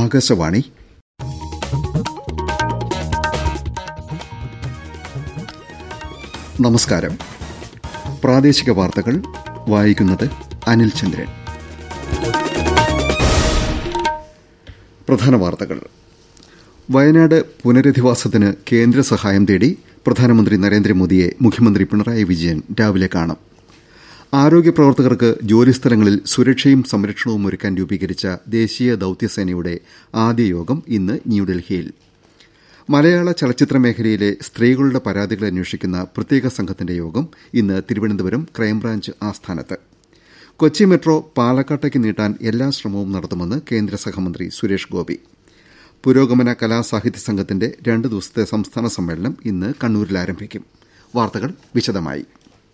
ആകാശവാണി നമസ്കാരം പ്രാദേശിക വാർത്തകൾ വായിക്കുന്നത് അനിൽ ചന്ദ്രൻ പ്രധാന വാർത്തകൾ വയനാട് പുനരധിവാസത്തിന് കേന്ദ്ര സഹായം തേടി പ്രധാനമന്ത്രി നരേന്ദ്രമോദിയെ മുഖ്യമന്ത്രി പിണറായി വിജയൻ രാവിലെ കാണും ആരോഗ്യ പ്രവർത്തകർക്ക് ജോലിസ്ഥലങ്ങളിൽ സുരക്ഷയും സംരക്ഷണവും ഒരുക്കാൻ രൂപീകരിച്ച ദേശീയ ദൌത്യസേനയുടെ ആദ്യ യോഗം ഇന്ന് ന്യൂഡൽഹിയിൽ മലയാള ചലച്ചിത്ര മേഖലയിലെ സ്ത്രീകളുടെ പരാതികൾ അന്വേഷിക്കുന്ന പ്രത്യേക സംഘത്തിന്റെ യോഗം ഇന്ന് തിരുവനന്തപുരം ക്രൈംബ്രാഞ്ച് ആസ്ഥാനത്ത് കൊച്ചി മെട്രോ പാലക്കാട്ടേക്ക് നീട്ടാൻ എല്ലാ ശ്രമവും നടത്തുമെന്ന് കേന്ദ്ര സഹമന്ത്രി സുരേഷ് ഗോപി പുരോഗമന കലാസാഹിത്യ സംഘത്തിന്റെ രണ്ട് ദിവസത്തെ സംസ്ഥാന സമ്മേളനം ഇന്ന് കണ്ണൂരിൽ ആരംഭിക്കും വാർത്തകൾ വിശദമായി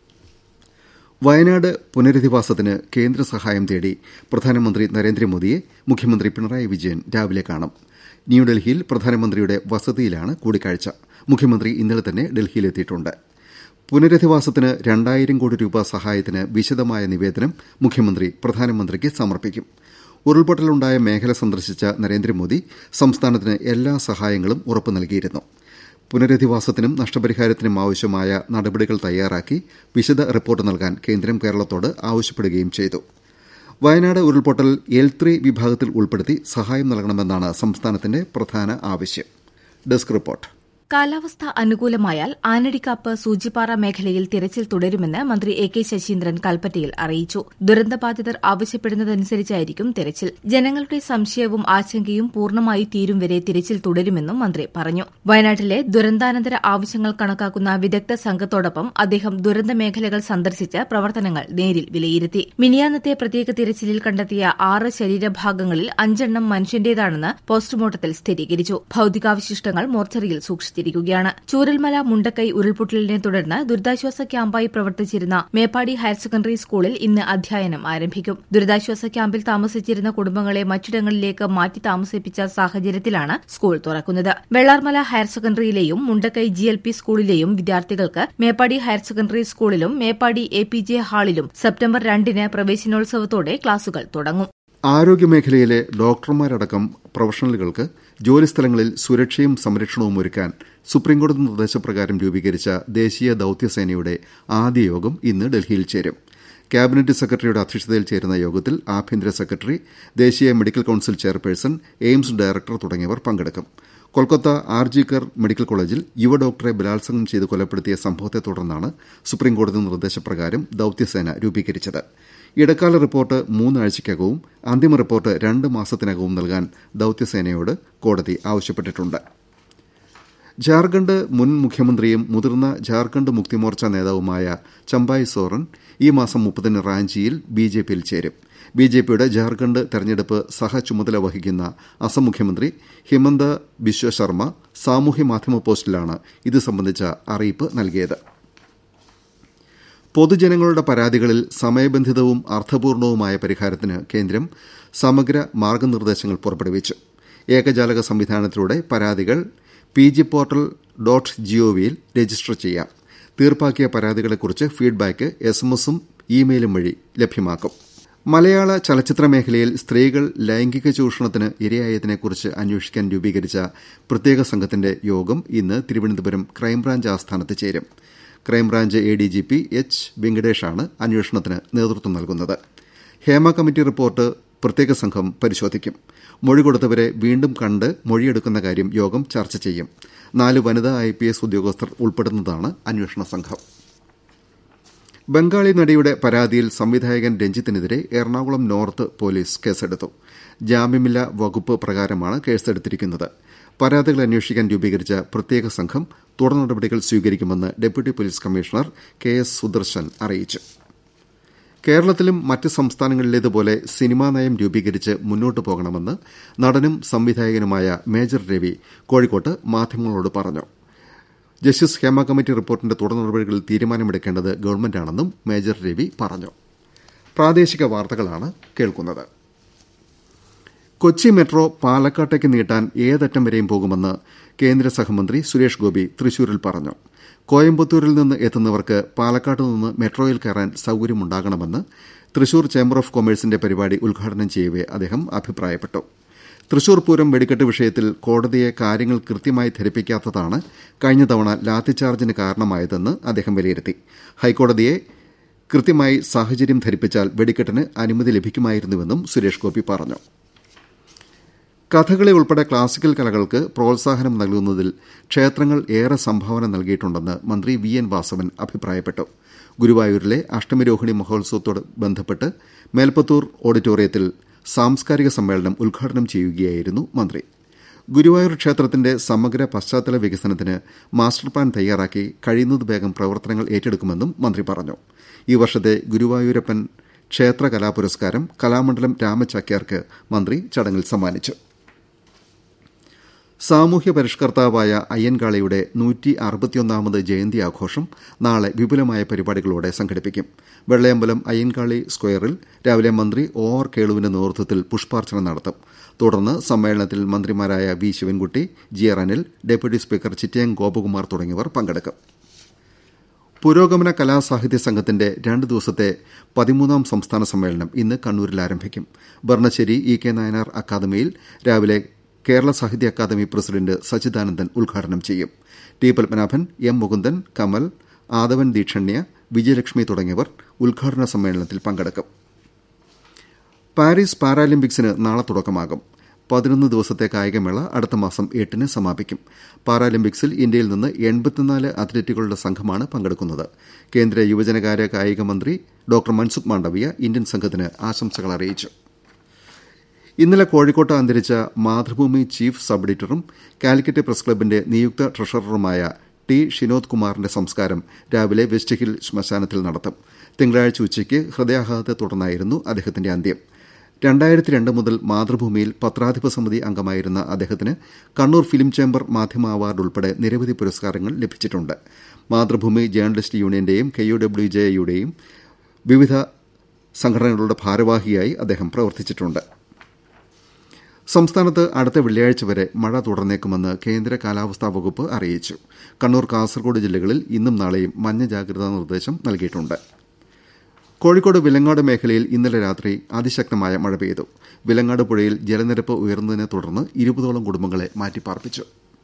വയനാട് പുനരധിവാസത്തിന് കേന്ദ്ര സഹായം തേടി പ്രധാനമന്ത്രി നരേന്ദ്രമോദിയെ മുഖ്യമന്ത്രി പിണറായി വിജയൻ രാവിലെ കാണും ന്യൂഡൽഹിയിൽ പ്രധാനമന്ത്രിയുടെ വസതിയിലാണ് കൂടിക്കാഴ്ച മുഖ്യമന്ത്രി ഇന്നലെ തന്നെ ഡൽഹിയിലെത്തിയിട്ടുണ്ട് പുനരധിവാസത്തിന് രണ്ടായിരം കോടി രൂപ സഹായത്തിന് വിശദമായ നിവേദനം മുഖ്യമന്ത്രി പ്രധാനമന്ത്രിക്ക് സമർപ്പിക്കും ഉരുൾപൊട്ടലുണ്ടായ മേഖല സന്ദർശിച്ച നരേന്ദ്രമോദി സംസ്ഥാനത്തിന് എല്ലാ സഹായങ്ങളും ഉറപ്പു നൽകിയിരുന്നു പുനരധിവാസത്തിനും നഷ്ടപരിഹാരത്തിനും ആവശ്യമായ നടപടികൾ തയ്യാറാക്കി വിശദ റിപ്പോർട്ട് നൽകാൻ കേന്ദ്രം കേരളത്തോട് ആവശ്യപ്പെടുകയും ചെയ്തു വയനാട് ഉരുൾപൊട്ടൽ എൽ ത്രീ വിഭാഗത്തിൽ ഉൾപ്പെടുത്തി സഹായം നൽകണമെന്നാണ് സംസ്ഥാനത്തിന്റെ പ്രധാന ആവശ്യം ഡെസ്ക് റിപ്പോർട്ട് കാലാവസ്ഥ അനുകൂലമായാൽ ആനടിക്കാപ്പ് സൂചിപ്പാറ മേഖലയിൽ തിരച്ചിൽ തുടരുമെന്ന് മന്ത്രി എ കെ ശശീന്ദ്രൻ കൽപ്പറ്റയിൽ അറിയിച്ചു ദുരന്തബാധിതർ ആവശ്യപ്പെടുന്നതനുസരിച്ചായിരിക്കും തിരച്ചിൽ ജനങ്ങളുടെ സംശയവും ആശങ്കയും പൂർണ്ണമായി തീരും വരെ തിരച്ചിൽ തുടരുമെന്നും മന്ത്രി പറഞ്ഞു വയനാട്ടിലെ ദുരന്താനന്തര ആവശ്യങ്ങൾ കണക്കാക്കുന്ന വിദഗ്ധ സംഘത്തോടൊപ്പം അദ്ദേഹം ദുരന്ത മേഖലകൾ സന്ദർശിച്ച് പ്രവർത്തനങ്ങൾ നേരിൽ വിലയിരുത്തി മിനിയാന്നത്തെ പ്രത്യേക തിരച്ചിലിൽ കണ്ടെത്തിയ ആറ് ശരീരഭാഗങ്ങളിൽ അഞ്ചെണ്ണം മനുഷ്യന്റേതാണെന്ന് പോസ്റ്റ്മോർട്ടത്തിൽ സ്ഥിരീകരിച്ചു ഭൌതികാവശിഷ്ടങ്ങൾ മോർച്ചറിയിൽ സൂക്ഷിച്ചു വെച്ചിരിക്കുകയാണ് ചൂരൽമല മുണ്ടക്കൈ ഉരുൾപൊട്ടലിനെ തുടർന്ന് ദുരിതാശ്വാസ ക്യാമ്പായി പ്രവർത്തിച്ചിരുന്ന മേപ്പാടി ഹയർ സെക്കൻഡറി സ്കൂളിൽ ഇന്ന് അധ്യയനം ആരംഭിക്കും ദുരിതാശ്വാസ ക്യാമ്പിൽ താമസിച്ചിരുന്ന കുടുംബങ്ങളെ മറ്റിടങ്ങളിലേക്ക് മാറ്റി താമസിപ്പിച്ച സാഹചര്യത്തിലാണ് സ്കൂൾ തുറക്കുന്നത് വെള്ളാർമല ഹയർ സെക്കൻഡറിയിലെയും മുണ്ടക്കൈ ജി എൽ പി സ്കൂളിലെയും വിദ്യാർത്ഥികൾക്ക് മേപ്പാടി ഹയർ സെക്കൻഡറി സ്കൂളിലും മേപ്പാടി എ പി ജെ ഹാളിലും സെപ്റ്റംബർ രണ്ടിന് പ്രവേശനോത്സവത്തോടെ ക്ലാസുകൾ തുടങ്ങും ആരോഗ്യമേഖലയിലെ ഡോക്ടർമാരടക്കം പ്രൊഫഷണലുകൾക്ക് ജോലിസ്ഥലങ്ങളിൽ സുരക്ഷയും സംരക്ഷണവും ഒരുക്കാൻ സുപ്രീംകോടതി നിർദ്ദേശപ്രകാരം രൂപീകരിച്ച ദേശീയ ദൌത്യസേനയുടെ ആദ്യ യോഗം ഇന്ന് ഡൽഹിയിൽ ചേരും ക്യാബിനറ്റ് സെക്രട്ടറിയുടെ അധ്യക്ഷതയിൽ ചേരുന്ന യോഗത്തിൽ ആഭ്യന്തര സെക്രട്ടറി ദേശീയ medical council chairperson AIIMS director തുടങ്ങിയവർ പങ്കെടുക്കും കൊൽക്കത്ത ആർജിക്കർ മെഡിക്കൽ കോളേജിൽ യുവ ഡോക്ടറെ ബലാത്സംഗം ചെയ്ത് കൊലപ്പെടുത്തിയ സംഭവത്തെ തുടർന്നാണ് സുപ്രീംകോടതി നിർദ്ദേശപ്രകാരം ദൌത്യസേന രൂപീകരിച്ചത് ഇടക്കാല റിപ്പോർട്ട് മൂന്നാഴ്ചയ്ക്കകവും അന്തിമ റിപ്പോർട്ട് രണ്ട് മാസത്തിനകവും നൽകാൻ ദൌത്യസേനയോട് കോടതി ആവശ്യപ്പെട്ടിട്ടുണ്ട് ജാർഖണ്ഡ് മുൻ മുഖ്യമന്ത്രിയും മുതിർന്ന ജാർഖണ്ഡ് മുക്തിമോർച്ച നേതാവുമായ ചമ്പായ് സോറൻ ഈ മാസം മുപ്പതിന് റാഞ്ചിയിൽ ബിജെപിയിൽ ചേരും ബിജെപിയുടെ ജാർഖണ്ഡ് തെരഞ്ഞെടുപ്പ് സഹ ചുമതല വഹിക്കുന്ന അസം മുഖ്യമന്ത്രി ഹിമന്ത ബിശ്വ ശർമ്മ സാമൂഹ്യ മാധ്യമ പോസ്റ്റിലാണ് ഇത് സംബന്ധിച്ച അറിയിപ്പ് നൽകിയത് പൊതുജനങ്ങളുടെ പരാതികളിൽ സമയബന്ധിതവും അർത്ഥപൂർണവുമായ പരിഹാരത്തിന് കേന്ദ്രം സമഗ്ര മാർഗനിർദ്ദേശങ്ങൾ പുറപ്പെടുവിച്ചു ഏകജാലക സംവിധാനത്തിലൂടെ പരാതികൾ പി ജി പോർട്ടൽ ഡോട്ട് ജിഒവിയിൽ രജിസ്റ്റർ ചെയ്യാം തീർപ്പാക്കിയ പരാതികളെക്കുറിച്ച് ഫീഡ്ബാക്ക് എസ് എം എസും ഇമെയിലും വഴി ലഭ്യമാക്കും മലയാള ചലച്ചിത്ര മേഖലയിൽ സ്ത്രീകൾ ലൈംഗിക ചൂഷണത്തിന് ഇരയായതിനെക്കുറിച്ച് അന്വേഷിക്കാൻ രൂപീകരിച്ച പ്രത്യേക സംഘത്തിന്റെ യോഗം ഇന്ന് തിരുവനന്തപുരം ക്രൈംബ്രാഞ്ച് ആസ്ഥാനത്ത് ചേരും crime branch A D G P H വെങ്കടേഷാണ് അന്വേഷണത്തിന് നേതൃത്വം നൽകുന്നത് ഹേമ കമ്മിറ്റി റിപ്പോർട്ട് പ്രത്യേക സംഘം പരിശോധിക്കും മൊഴി കൊടുത്തവരെ വീണ്ടും കണ്ട് മൊഴിയെടുക്കുന്ന കാര്യം യോഗം ചർച്ച ചെയ്യും നാല് വനിതാ ഐ പി എസ് ഉദ്യോഗസ്ഥർ ഉൾപ്പെടുന്നതാണ് അന്വേഷണ സംഘം ബംഗാളി നടിയുടെ പരാതിയിൽ സംവിധായകൻ രഞ്ജിത്തിനെതിരെ എറണാകുളം നോർത്ത് പോലീസ് കേസെടുത്തു ജാമ്യമില്ലാ വകുപ്പ് പ്രകാരമാണ് കേസെടുത്തിരിക്കുന്നത് പരാതികൾ അന്വേഷിക്കാൻ രൂപീകരിച്ച പ്രത്യേക സംഘം തുടർ നടപടികൾ സ്വീകരിക്കുമെന്ന് deputy police commissioner K S Sudarshan അറിയിച്ചു കേരളത്തിലും മറ്റ് സംസ്ഥാനങ്ങളിലേതുപോലെ സിനിമാ നയം രൂപീകരിച്ച് മുന്നോട്ടു പോകണമെന്ന് നടനും സംവിധായകനുമായ മേജർ രവി കോഴിക്കോട്ട് മാധ്യമങ്ങളോട് പറഞ്ഞു ജസ്റ്റിസ് ഹേമ കമ്മിറ്റി റിപ്പോർട്ടിന്റെ തുടർ നടപടികളിൽ തീരുമാനമെടുക്കേണ്ടത് ഗവൺമെന്റാണെന്നും മേജർ രവി പറഞ്ഞു പ്രാദേശിക വാർത്തകളാണ് കേൾക്കുന്നത് കൊച്ചി മെട്രോ പാലക്കാട്ടേക്ക് നീട്ടാൻ ഏതറ്റം വരെയും പോകുമെന്ന് കേന്ദ്ര സഹമന്ത്രി സുരേഷ് ഗോപി തൃശൂരിൽ പറഞ്ഞു കോയമ്പത്തൂരിൽ നിന്ന് എത്തുന്നവർക്ക് പാലക്കാട്ട് നിന്ന് മെട്രോയിൽ കയറാൻ സൌകര്യമുണ്ടാകണമെന്ന് തൃശൂർ ചേംബർ ഓഫ് കൊമേഴ്സിന്റെ പരിപാടി ഉദ്ഘാടനം ചെയ്യവെ അദ്ദേഹം അഭിപ്രായപ്പെട്ടു തൃശൂർ പൂരം വെടിക്കെട്ട് വിഷയത്തിൽ കോടതിയെ കാര്യങ്ങൾ കൃത്യമായി ധരിപ്പിക്കാത്തതാണ് കഴിഞ്ഞ തവണ ലാത്തിച്ചാർജിന് കാരണമായതെന്ന് അദ്ദേഹം വിലയിരുത്തി ഹൈക്കോടതിയെ കൃത്യമായി സാഹചര്യം ധരിപ്പിച്ചാൽ വെടിക്കെട്ടിന് അനുമതി ലഭിക്കുമായിരുന്നുവെന്നും സുരേഷ് ഗോപി പറഞ്ഞു കഥകളി ഉൾപ്പെടെ ക്ലാസിക്കൽ കലകൾക്ക് പ്രോത്സാഹനം നൽകുന്നതിൽ ക്ഷേത്രങ്ങൾ ഏറെ സംഭാവന നൽകിയിട്ടുണ്ടെന്ന് മന്ത്രി വി എൻ വാസവൻ അഭിപ്രായപ്പെട്ടു ഗുരുവായൂരിലെ അഷ്ടമിരോഹിണി മഹോത്സവത്തോട് ബന്ധപ്പെട്ട് മേൽപ്പത്തൂർ ഓഡിറ്റോറിയത്തിൽ സാംസ്കാരിക സമ്മേളനം ഉദ്ഘാടനം ചെയ്യുകയായിരുന്നു മന്ത്രി ഗുരുവായൂർ ക്ഷേത്രത്തിന്റെ സമഗ്ര പശ്ചാത്തല വികസനത്തിന് മാസ്റ്റർ പ്ലാൻ തയ്യാറാക്കി കഴിയുന്നത് വേഗം പ്രവർത്തനങ്ങൾ ഏറ്റെടുക്കുമെന്നും മന്ത്രി പറഞ്ഞു ഈ വർഷത്തെ ഗുരുവായൂരപ്പൻ ക്ഷേത്ര കലാ പുരസ്കാരം കലാമണ്ഡലം രാമചാക്യാർക്ക് മന്ത്രി ചടങ്ങിൽ സമ്മാനിച്ചു സാമൂഹ്യ പരിഷ്കർത്താവായ അയ്യൻകാളിയുടെ നൂറ്റി അറുപത്തിയൊന്നാമത് ജയന്തി ആഘോഷം നാളെ വിപുലമായ പരിപാടികളോടെ സംഘടിപ്പിക്കും വെള്ളയമ്പലം അയ്യൻകാളി സ്ക്വയറിൽ രാവിലെ മന്ത്രി ഒ ആർ കേളുവിന്റെ നേതൃത്വത്തിൽ പുഷ്പാർച്ചന നടത്തും തുടർന്ന് സമ്മേളനത്തിൽ മന്ത്രിമാരായ V Sivankutty G R Anil deputy speaker Chittayam Gopakumar തുടങ്ങിയവർ പങ്കെടുക്കും പുരോഗമന കലാസാഹിത്യ സംഘത്തിന്റെ രണ്ട് ദിവസത്തെ പതിമൂന്നാം സംസ്ഥാന സമ്മേളനം ഇന്ന് കണ്ണൂരിൽ ആരംഭിക്കും ബർണശ്ശേരി ഇ കെ നായനാർ അക്കാദമിയിൽ രാവിലെ കേരള സാഹിത്യ അക്കാദമി പ്രസിഡന്റ് സച്ചിദാനന്ദൻ ഉദ്ഘാടനം ചെയ്യും ടി പത്മനാഭൻ എം മുകുന്ദൻ കമൽ ആദവൻ ദീക്ഷണ്യ വിജയലക്ഷ്മി തുടങ്ങിയവർ ഉദ്ഘാടന സമ്മേളനത്തിൽ പങ്കെടുക്കും പാരീസ് പാരാലിമ്പിക്സിന് നാളെ തുടക്കമാകും പതിനൊന്ന് ദിവസത്തെ കായികമേള അടുത്ത മാസം എട്ടിന് സമാപിക്കും പാരാലിമ്പിക്സിൽ ഇന്ത്യയിൽ നിന്ന് എൺപത്തിനാല് അത്ലറ്റുകളുടെ സംഘമാണ് പങ്കെടുക്കുന്നത് കേന്ദ്ര യുവജനകാര്യ കായിക മന്ത്രി ഡോക്ടർ മൻസുഖ് മാണ്ഡവ്യ ഇന്ത്യൻ സംഘത്തിന് ആശംസകൾ അറിയിച്ചു ഇന്നലെ കോഴിക്കോട്ട് അന്തരിച്ച മാതൃഭൂമി ചീഫ് സബ് എഡിറ്ററും കാലിക്കറ്റ് പ്രസ് ക്ലബിന്റെ നിയുക്ത ട്രഷററുമായ ടി ഷിനോദ് കുമാറിന്റെ സംസ്കാരം രാവിലെ വെസ്റ്റ് ഹിൽ ശ്മശാനത്തിൽ നടത്തും തിങ്കളാഴ്ച ഉച്ചയ്ക്ക് ഹൃദയാഘാതത്തെ തുടർന്നായിരുന്നു അദ്ദേഹത്തിന്റെ അന്ത്യം രണ്ടായിരത്തി രണ്ട് മുതൽ മാതൃഭൂമിയിൽ പത്രാധിപ സമിതി അംഗമായിരുന്ന അദ്ദേഹത്തിന് കണ്ണൂർ ഫിലിം ചേംബർ മാധ്യമ അവാർഡ് ഉൾപ്പെടെ നിരവധി പുരസ്കാരങ്ങൾ ലഭിച്ചിട്ടുണ്ട് മാതൃഭൂമി ജേർണലിസ്റ്റ് യൂണിയന്റെയും കെ യു ഡബ്ല്യു ജെയുടെയും വിവിധ സംഘടനകളുടെ ഭാരവാഹിയായി അദ്ദേഹം പ്രവർത്തിച്ചിട്ടുണ്ട് സംസ്ഥാനത്ത് അടുത്ത വെള്ളിയാഴ്ച വരെ മഴ തുടർന്നേക്കുമെന്ന് കേന്ദ്ര കാലാവസ്ഥാ വകുപ്പ് അറിയിച്ചു കണ്ണൂർ കാസർഗോഡ് ജില്ലകളിൽ ഇന്നും നാളെയും മഞ്ഞ ജാഗ്രതാ നിർദ്ദേശം നൽകിയിട്ടുണ്ട് കോഴിക്കോട് വിലങ്ങാട് മേഖലയിൽ ഇന്നലെ രാത്രി അതിശക്തമായ മഴ പെയ്തു വിലങ്ങാട് പുഴയിൽ ജലനിരപ്പ് ഉയർന്നതിനെ തുടർന്ന് ഇരുപതോളം കുടുംബങ്ങളെ മാറ്റിപ്പാർപ്പിച്ചു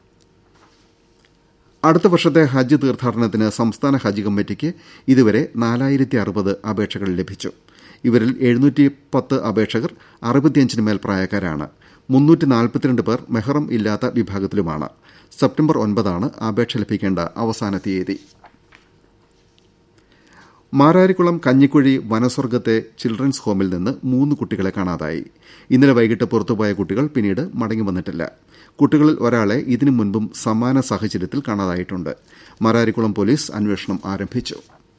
അടുത്ത വർഷത്തെ ഹജ്ജ് തീർത്ഥാടനത്തിന് സംസ്ഥാന ഹജ്ജ് കമ്മിറ്റിക്ക് ഇതുവരെ നാലായിരത്തി അറുപത് അപേക്ഷകൾ ലഭിച്ചു ഇവരിൽ എഴുന്നൂറ്റി പത്ത് അപേക്ഷകർ അറുപത്തിയഞ്ചിന് മേൽ പ്രായക്കാരാണ് മുന്നൂറ്റി നാൽപ്പത്തിരണ്ട് പേർ മെഹറം ഇല്ലാത്ത വിഭാഗത്തിലുമാണ് സെപ്റ്റംബർ ഒൻപതാണ് അപേക്ഷ ലഭിക്കേണ്ട അവസാന തീയതി മാരാരിക്കുളം കഞ്ഞിക്കുഴി വനസ്വർഗത്തെ ചിൽഡ്രൻസ് ഹോമിൽ നിന്ന് മൂന്ന് കുട്ടികളെ കാണാതായി ഇന്നലെ വൈകിട്ട് പുറത്തുപോയ കുട്ടികൾ പിന്നീട് മടങ്ങി വന്നിട്ടില്ല കുട്ടികളിൽ ഒരാളെ ഇതിനു മുൻപും സമാന സാഹചര്യത്തിൽ കാണാതായിട്ടുണ്ട് മാരാരിക്കുളം പോലീസ് അന്വേഷണം ആരംഭിച്ചു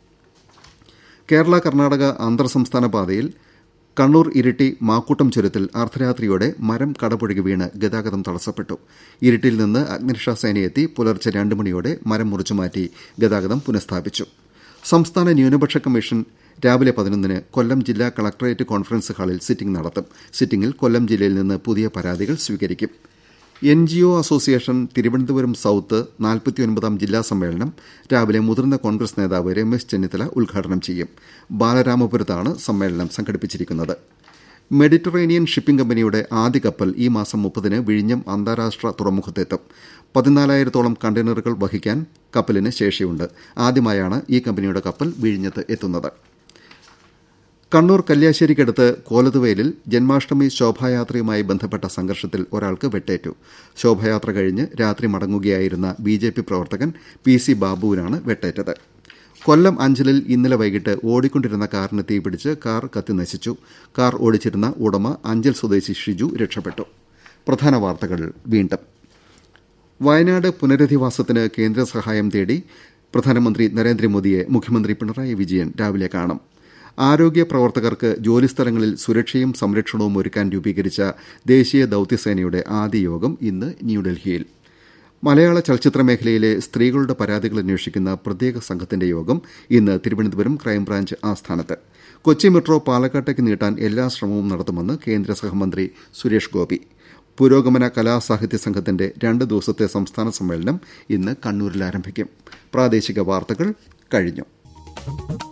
കേരള കർണാടക അന്തർ സംസ്ഥാന പാതയിൽ കണ്ണൂർ ഇരിട്ടി മാക്കൂട്ടം ചുരത്തിൽ അർദ്ധരാത്രിയോടെ മരം കടപുഴകി വീണ് ഗതാഗതം തടസ്സപ്പെട്ടു ഇരിട്ടിയിൽ നിന്ന് അഗ്നിരക്ഷാ സേനയെത്തി പുലർച്ചെ രണ്ട് മണിയോടെ മരം മുറിച്ചുമാറ്റി ഗതാഗതം പുനഃസ്ഥാപിച്ചു സംസ്ഥാന ന്യൂനപക്ഷ കമ്മീഷൻ രാവിലെ പതിനൊന്നിന് കൊല്ലം ജില്ലാ കളക്ടറേറ്റ് കോൺഫറൻസ് ഹാളിൽ സിറ്റിംഗ് നടത്തും സിറ്റിംഗിൽ കൊല്ലം ജില്ലയിൽ നിന്ന് പുതിയ പരാതികൾ സ്വീകരിക്കും N G O association Thiruvananthapuram south നാൽപ്പത്തിയൊൻപതാം ജില്ലാ സമ്മേളനം രാവിലെ മുതിർന്ന കോൺഗ്രസ് നേതാവ് രമേശ് ചെന്നിത്തല ഉദ്ഘാടനം ചെയ്യും ബാലരാമപുരത്താണ് സമ്മേളനം സംഘടിപ്പിച്ചിരിക്കുന്നത് മെഡിറ്ററേനിയൻ ഷിപ്പിംഗ് കമ്പനിയുടെ ആദ്യ കപ്പൽ ഈ മാസം മുപ്പതിന് വിഴിഞ്ഞം അന്താരാഷ്ട്ര തുറമുഖത്തെത്തും പതിനാലായിരത്തോളം കണ്ടെയ്നറുകൾ വഹിക്കാൻ കപ്പലിന് ശേഷിയുണ്ട് ആദ്യമായാണ് ഈ കമ്പനിയുടെ കപ്പൽ വിഴിഞ്ഞത്ത് എത്തുന്നത് കണ്ണൂർ കല്യാശ്ശേരിക്കടുത്ത് കോലതുവയലിൽ ജന്മാഷ്ടമി ശോഭായാത്രയുമായി ബന്ധപ്പെട്ട സംഘർഷത്തിൽ ഒരാൾക്ക് വെട്ടേറ്റു ശോഭായാത്ര കഴിഞ്ഞ് രാത്രി മടങ്ങുകയായിരുന്ന ബി ജെ പി പ്രവർത്തകൻ പി സി ബാബുവിനാണ് വെട്ടേറ്റത് കൊല്ലം അഞ്ചലിൽ ഇന്നലെ വൈകിട്ട് ഓടിക്കൊണ്ടിരുന്ന കാറിന് തീപിടിച്ച് കാർ കത്തിനശിച്ചു കാർ ഓടിച്ചിരുന്ന ഉടമ അഞ്ചൽ സ്വദേശി ഷിജു രക്ഷപ്പെട്ടു പ്രധാന വാർത്തകൾ വീണ്ടും വയനാട് പുനരധിവാസത്തിന് കേന്ദ്ര സഹായം തേടി പ്രധാനമന്ത്രി നരേന്ദ്രമോദിയെ മുഖ്യമന്ത്രി പിണറായി വിജയൻ രാവിലെ കാണും ആരോഗ്യ പ്രവർത്തകർക്ക് ജോലിസ്ഥലങ്ങളിൽ സുരക്ഷയും സംരക്ഷണവും ഒരുക്കാൻ രൂപീകരിച്ച ദേശീയ ദൌത്യസേനയുടെ ആദ്യ യോഗം ഇന്ന് ന്യൂഡൽഹിയിൽ മലയാള ചലച്ചിത്ര മേഖലയിലെ സ്ത്രീകളുടെ പരാതികൾ അന്വേഷിക്കുന്ന പ്രത്യേക സംഘത്തിന്റെ യോഗം ഇന്ന് തിരുവനന്തപുരം ക്രൈംബ്രാഞ്ച് ആസ്ഥാനത്ത് കൊച്ചി മെട്രോ പാലക്കാട്ടേക്ക് നീട്ടാൻ എല്ലാ ശ്രമവും നടത്തുമെന്ന് കേന്ദ്ര സഹമന്ത്രി സുരേഷ് ഗോപി പുരോഗമന കലാസാഹിത്യ സംഘത്തിന്റെ രണ്ട് ദിവസത്തെ സംസ്ഥാന സമ്മേളനം ഇന്ന് കണ്ണൂരിൽ ആരംഭിക്കും പ്രാദേശിക വാർത്തകൾ കഴിഞ്ഞു